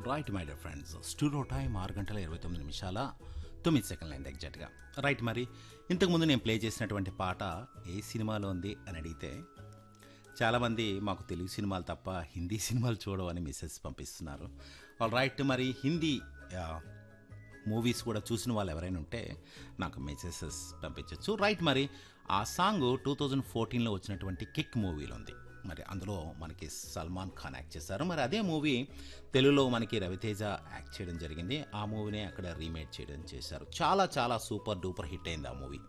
right my dear friends studio time ఆరు గంటల ఇరవై తొమ్మిది నిమిషాల తొమ్మిది సెకండ్లు అయింది ఎగ్జాక్ట్గా రైట్ మరి ఇంతకుముందు నేను ప్లే చేసినటువంటి పాట ఏ సినిమాలో ఉంది అని అడిగితే చాలామంది మాకు తెలుగు సినిమాలు తప్ప హిందీ సినిమాలు చూడవని మెసేజ్ పంపిస్తున్నారు ఆల్ రైట్ మరి హిందీ మూవీస్ కూడా చూసిన వాళ్ళు ఎవరైనా ఉంటే నాకు మెసేజెస్ పంపించవచ్చు రైట్ మరి ఆ సాంగ్ టూ థౌజండ్ ఫోర్టీన్లో వచ్చినటువంటి కిక్ మూవీలో ఉంది మరి అందులో మనకి సల్మాన్ ఖాన్ యాక్ట్ చేశారు మరి అదే మూవీ తెలుగులో మనకి రవితేజ యాక్ట్ చేయడం జరిగింది ఆ మూవీనే అక్కడ రీమేక్ చేయడం చేశారు చాలా చాలా సూపర్ డూపర్ హిట్ అయింది ఆ మూవీ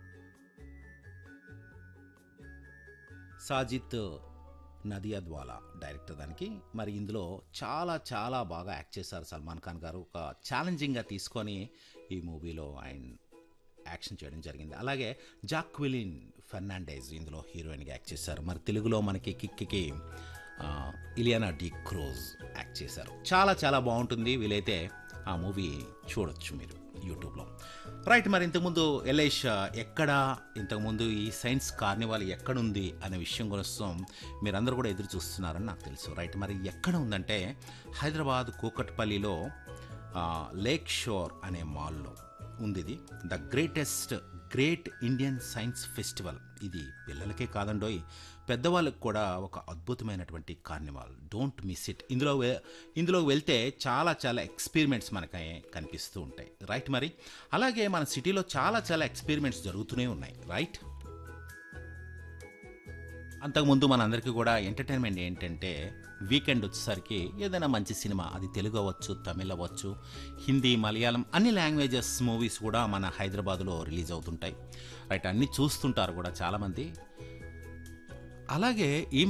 సాజిత్ నదియాద్వాలా డైరెక్టర్ దానికి మరి ఇందులో చాలా చాలా బాగా యాక్ట్ చేశారు సల్మాన్ ఖాన్ గారు ఒక ఛాలెంజింగ్గా తీసుకొని ఈ మూవీలో ఆయన యాక్షన్ చేయడం జరిగింది అలాగే జాక్విలిన్ ఫెర్నాండేజ్ ఇందులో హీరోయిన్గా యాక్ట్ చేశారు మరి తెలుగులో మనకి కిక్కి ఆ, ఇలియానా డి క్రోజ్ యాక్ట్ చేశారు చాలా చాలా బాగుంటుంది వీలైతే ఆ మూవీ చూడొచ్చు మీరు యూట్యూబ్లో రైట్ మరి ఇంతకుముందు ఎల్ఐష్ ఎక్కడ ఇంతకుముందు ఈ సైన్స్ కార్నివాల్ ఎక్కడుంది అనే విషయం కోసం మీరందరూ కూడా ఎదురు చూస్తున్నారని నాకు తెలుసు రైట్ మరి ఎక్కడ ఉందంటే హైదరాబాద్ కూకట్పల్లిలో ఆ, లేక్ షోర్ అనే మాల్లో ఉంది ఇది the greatest great Indian science festival ఇది పిల్లలకే కాదండోయ్ పెద్దవాళ్ళకి కూడా ఒక అద్భుతమైనటువంటి కార్నివాల్ డోంట్ మిస్ ఇట్ ఇందులో వె- ఇందులో వెళ్తే చాలా చాలా ఎక్స్పెరిమెంట్స్ మనకి కనిపిస్తూ ఉంటాయి రైట్ మరి అలాగే మన సిటీలో చాలా చాలా ఎక్స్పెరిమెంట్స్ జరుగుతూనే ఉన్నాయి రైట్ అంతకుముందు మనందరికీ కూడా ఎంటర్టైన్మెంట్ ఏంటంటే వీకెండ్ వచ్చేసరికి ఏదైనా మంచి సినిమా అది తెలుగు అవ్వచ్చు తమిళ్ అవ్వచ్చు హిందీ మలయాళం అన్ని లాంగ్వేజెస్ మూవీస్ కూడా మన హైదరాబాద్లో రిలీజ్ అవుతుంటాయి రైట్ అన్నీ చూస్తుంటారు కూడా చాలామంది అలాగే ఈ